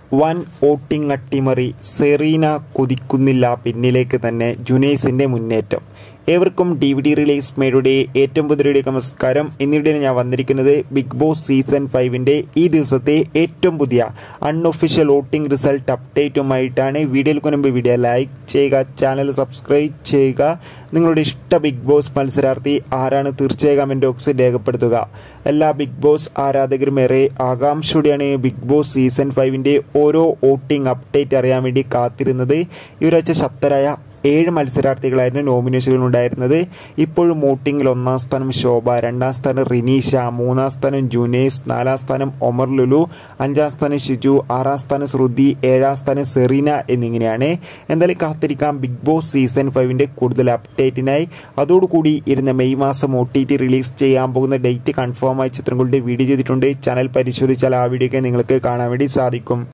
വൻ വോട്ടിംഗ് അട്ടിമറി സെറീന കുതിക്കുന്നില്ല പിന്നിലേക്ക് തന്നെ ജുനൈസിന്റെ മുന്നേറ്റം ഏവർക്കും ഡി വി ഡി റിലീസ് മേയുടെ ഏറ്റവും പുതിയ നമസ്കാരം എന്നിവിടെ ഞാൻ വന്നിരിക്കുന്നത് ബിഗ് ബോസ് സീസൺ ഫൈവിൻ്റെ ഈ ദിവസത്തെ ഏറ്റവും പുതിയ അൺഒഫീഷ്യൽ വോട്ടിംഗ് റിസൾട്ട് അപ്ഡേറ്റുമായിട്ടാണ് വീഡിയോയിൽ മുൻപ് വീഡിയോ ലൈക്ക് ചെയ്യുക ചാനൽ സബ്സ്ക്രൈബ് ചെയ്യുക നിങ്ങളുടെ ഇഷ്ട ബിഗ് ബോസ് മത്സരാർത്ഥി ആരാണ് തീർച്ചയായും കമൻറ്റ് ബോക്സിൽ രേഖപ്പെടുത്തുക എല്ലാ ബിഗ് ബോസ് ആരാധകരും ഏറെ ആകാംക്ഷയോടെയാണ് ബിഗ് ബോസ് സീസൺ ഫൈവിൻ്റെ ഓരോ വോട്ടിംഗ് അപ്ഡേറ്റ് അറിയാൻ വേണ്ടി കാത്തിരുന്നത് ഈ ഒരാഴ്ച ശക്തരായ ഏഴ് മത്സരാർത്ഥികളായിരുന്നു നോമിനേഷനിൽ ഉണ്ടായിരുന്നത് ഇപ്പോഴും വോട്ടിങ്ങിൽ ഒന്നാം സ്ഥാനം ശോഭ രണ്ടാം സ്ഥാനം റിനീഷ മൂന്നാം സ്ഥാനം ജുനേസ് നാലാം സ്ഥാനം ഒമർ ലുലു അഞ്ചാം സ്ഥാനം ഷിജു ആറാം സ്ഥാനം ശ്രുതി ഏഴാം സ്ഥാനം സെറീന എന്നിങ്ങനെയാണ് എന്തായാലും കാത്തിരിക്കാം ബിഗ് ബോസ് സീസൺ ഫൈവിൻ്റെ കൂടുതൽ അപ്ഡേറ്റിനായി അതോടുകൂടി ഇരുന്ന മെയ് മാസം ഒ ടി ടി റിലീസ് ചെയ്യാൻ പോകുന്ന ഡേറ്റ് കൺഫേം ആയ ചിത്രങ്ങളുടെ വീഡിയോ ചെയ്തിട്ടുണ്ട് ചാനൽ പരിശോധിച്ചാൽ ആ വീഡിയോ നിങ്ങൾക്ക് കാണാൻ വേണ്ടി സാധിക്കും